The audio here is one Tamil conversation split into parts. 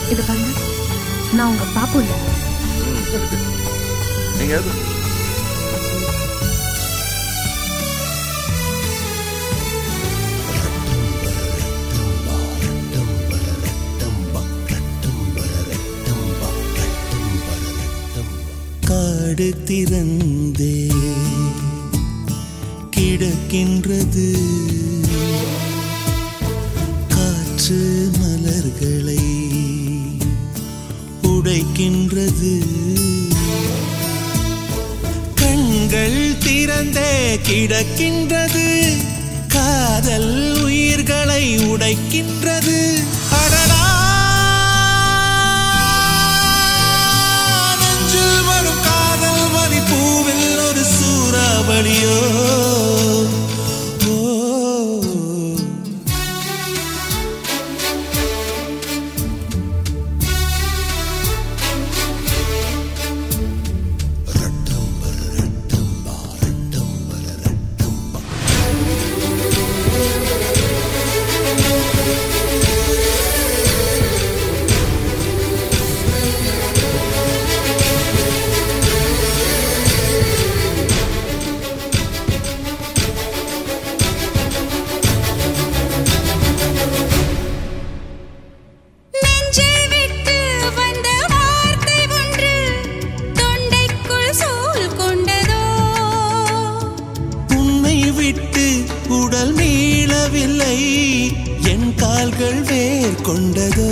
இது பாருங்க நான் உங்க பாப்பு இல்ல நீங்க எது காடு திறந்தே கிடக்கின்றது காற்று மலர்களை உடைக்கின்றது கண்கள் திறந்தே கிடக்கின்றது காதல் உயிர்களை உடைக்கின்றது அடடா நெஞ்சில் வரும் காதல் மணி பூவில் ஒரு சூறாவளியோ ஓ நெஞ்சை விட்டு வந்த வார்த்தை ஒன்று தொண்டைக்குள் சூழ் கொண்டதோ உன்னை விட்டு உடல் மீளவில்லை என் கால்கள் வேர் கொண்டதோ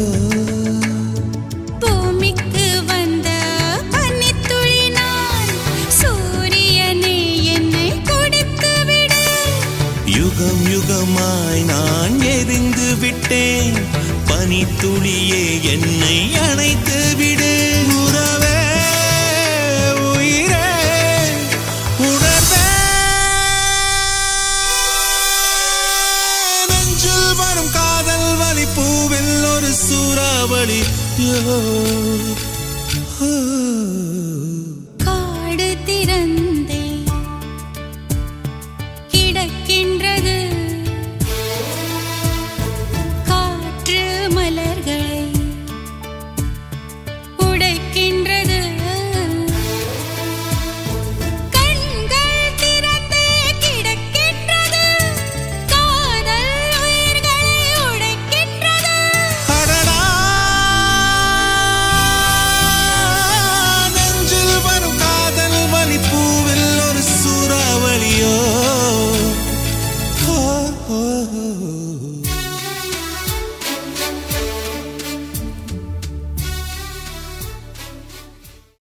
பூமிக்கு வந்த பனித்துளி நான் சூரியனே என்னை கொடுத்து விடு யுகம் யுகமாய் நான் எரிந்து விட்டேன் பனித்துளியே என்னை அணைத்து விடு உறவே உயிரே உணர்வே நெஞ்சில் வரும் காதல் வலி பூவில் ஒரு சூறாவளி யோ. ஆ